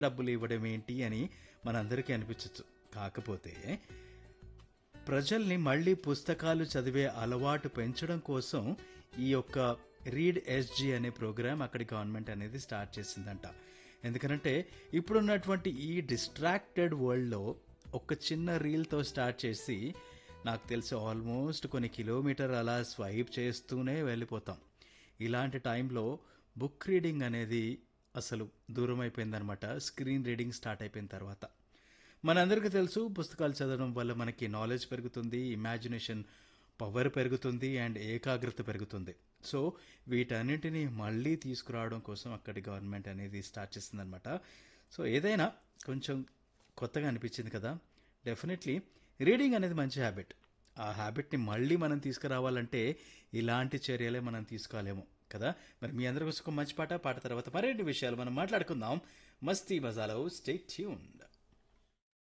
డబ్బులు ఇవ్వడం ఏంటి అని మనందరికీ అనిపించవచ్చు కాకపోతే ప్రజల్ని మళ్ళీ పుస్తకాలు చదివే అలవాటు పెంచడం కోసం ఈ యొక్క రీడ్ ఎస్జీ అనే ప్రోగ్రామ్ అక్కడి గవర్నమెంట్ అనేది స్టార్ట్ చేసిందంట ఎందుకంటే ఇప్పుడున్నటువంటి ఈ డిస్ట్రాక్టెడ్ వరల్డ్లో ఒక చిన్న రీల్తో స్టార్ట్ చేసి నాకు తెలిసి ఆల్మోస్ట్ కొన్ని కిలోమీటర్ అలా స్వైప్ చేస్తూనే వెళ్ళిపోతాం ఇలాంటి టైంలో బుక్ రీడింగ్ అనేది అసలు దూరం అయిపోయిందనమాట స్క్రీన్ రీడింగ్ స్టార్ట్ అయిపోయిన తర్వాత మనందరికీ తెలుసు పుస్తకాలు చదవడం వల్ల మనకి నాలెడ్జ్ పెరుగుతుంది ఇమాజినేషన్ పవర్ పెరుగుతుంది అండ్ ఏకాగ్రత పెరుగుతుంది సో వీటన్నింటినీ మళ్ళీ తీసుకురావడం కోసం అక్కడి గవర్నమెంట్ అనేది స్టార్ట్ చేసిందనమాట సో ఏదైనా కొంచెం కొత్తగా అనిపించింది కదా డెఫినెట్లీ రీడింగ్ అనేది మంచి హ్యాబిట్ ఆ హ్యాబిట్ని మళ్ళీ మనం తీసుకురావాలంటే ఇలాంటి చర్యలే మనం తీసుకోవాలేమో కదా మరి మీ అందరి కోసం ఒక మంచి పాట పాట తర్వాత మరిన్ని విషయాలు మనం మాట్లాడుకుందాం మస్తీ మజాలో స్టే ట్యూన్